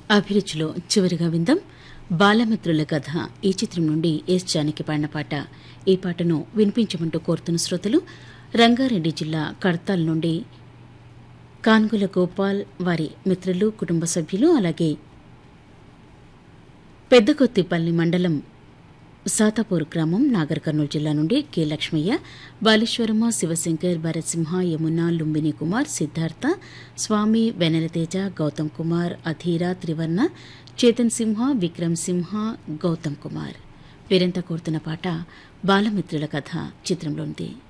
అభిరుచిలో చివరిగా విందాం బాలమిత్రుల కథ ఈ చిత్రం నుండి ఎస్ జానకి పాడిన పాట ఈ పాటను వినిపించమంటూ కోరుతున్న శ్రోతలు రంగారెడ్డి జిల్లా కడతాల్ నుండి కాన్గుల గోపాల్ వారి మిత్రులు కుటుంబ సభ్యులు అలాగే పెద్దకొత్తిపల్లి మండలం సాతాపూర్ గ్రామం నాగర్ కర్నూలు జిల్లా నుండి కె లక్ష్మయ్య బాలేశ్వరమ్మ శివశంకర్ భరత్సింహ యమున లుంబిని కుమార్ సిద్ధార్థ స్వామి వెనలతేజ గౌతమ్ కుమార్ అధీర త్రివర్ణ చేతన్ సింహ విక్రమ్ సింహ గౌతమ్ కుమార్ వీరంతా కోరుతున్న పాట బాలమిత్రుల కథ చిత్రంలోనిది